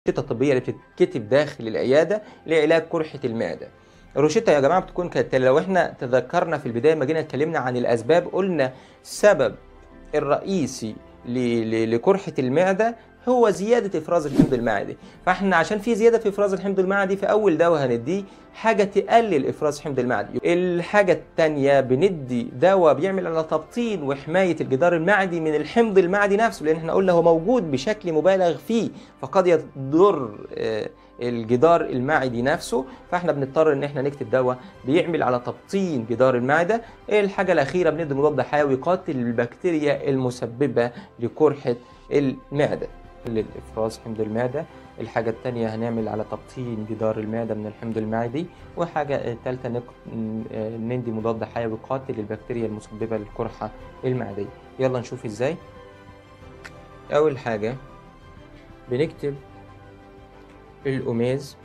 الطبيه اللي بتتكتب داخل العياده لعلاج قرحه المعده الروشته يا جماعه بتكون كالتالي لو احنا تذكرنا في البدايه ما جينا اتكلمنا عن الاسباب قلنا السبب الرئيسي ل- ل- لقرحه المعده هو زياده افراز الحمض المعدي فاحنا عشان في زياده في افراز الحمض المعدي في اول دواء هنديه حاجه تقلل افراز الحمض المعدي الحاجه الثانيه بندي دواء بيعمل على تبطين وحمايه الجدار المعدي من الحمض المعدي نفسه لان احنا قلنا هو موجود بشكل مبالغ فيه فقد يضر آه، الجدار المعدي نفسه فاحنا بنضطر ان احنا نكتب دواء بيعمل على تبطين جدار المعده الحاجه الاخيره بندي مضاد حيوي يقاتل البكتيريا المسببه لقرحه المعده للافراز حمض المعده الحاجة التانية هنعمل على تبطين جدار المعدة من الحمض المعدي وحاجة التالتة نق... ن- ندي مضاد حيوي يقاتل البكتيريا المسببة للقرحة المعدية يلا نشوف ازاي أول حاجة بنكتب الأوميز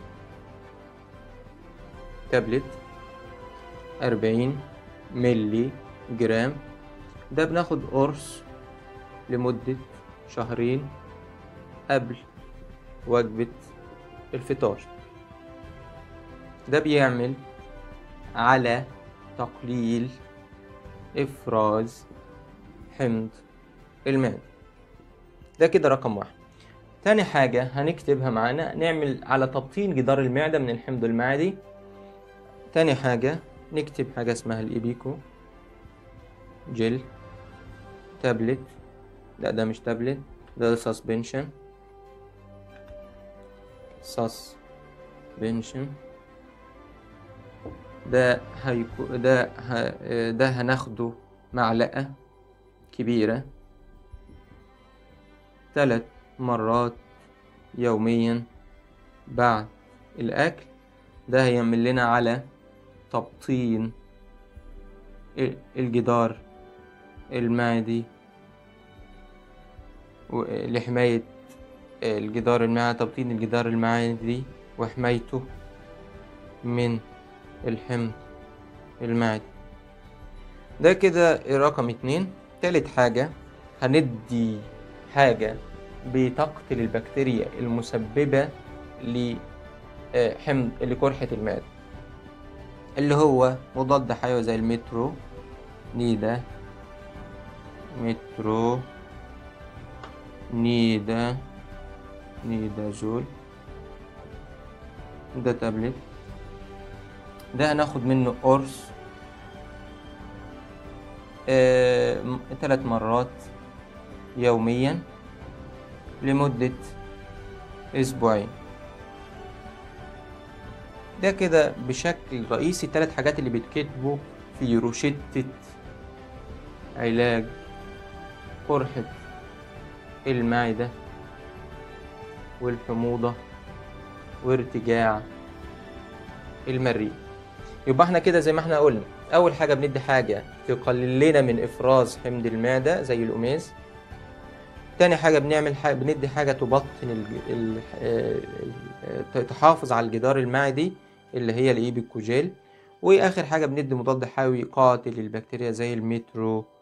تابلت أربعين ملي جرام ده بناخد قرص لمدة شهرين قبل وجبة الفطار ده بيعمل على تقليل إفراز حمض المعدة ده كده رقم واحد تاني حاجة هنكتبها معانا نعمل على تبطين جدار المعدة من الحمض المعدي تاني حاجة نكتب حاجة اسمها الإيبيكو جل تابلت لا ده مش تابلت ده سسبنشن سسبنشن ده هيكو ده ه... ده هناخده معلقة كبيرة ثلاث مرات يوميا بعد الأكل ده هيعمل لنا على تبطين ال- الجدار المعدي و- لحماية الجدار المعدي تبطين الجدار المعدي وحمايته من الحمض المعدي ده كده رقم اتنين تالت حاجة هندي حاجة بتقتل البكتيريا المسببة لحمض لقرحة المعدة اللي هو مضاد حيوي زي المترو نيدا مترو نيدا نيدازول ده تابلت ده هناخد منه قرص آه م- تلات مرات يوميا لمدة أسبوعين ده كده بشكل رئيسي التلات حاجات اللي بيتكتبوا في روشتة علاج قرحة المعدة والحموضة وارتجاع المريء يبقى احنا كده زي ما احنا قلنا اول حاجة بندي حاجة تقلل لنا من افراز حمض المعدة زي الأوميز تاني حاجة بنعمل حاجة بندي حاجة تبطن ال... ال... ال... تحافظ على الجدار المعدي اللي هي الايبيكوجيل واخر حاجة بندي مضاد حيوي قاتل للبكتيريا زي المترو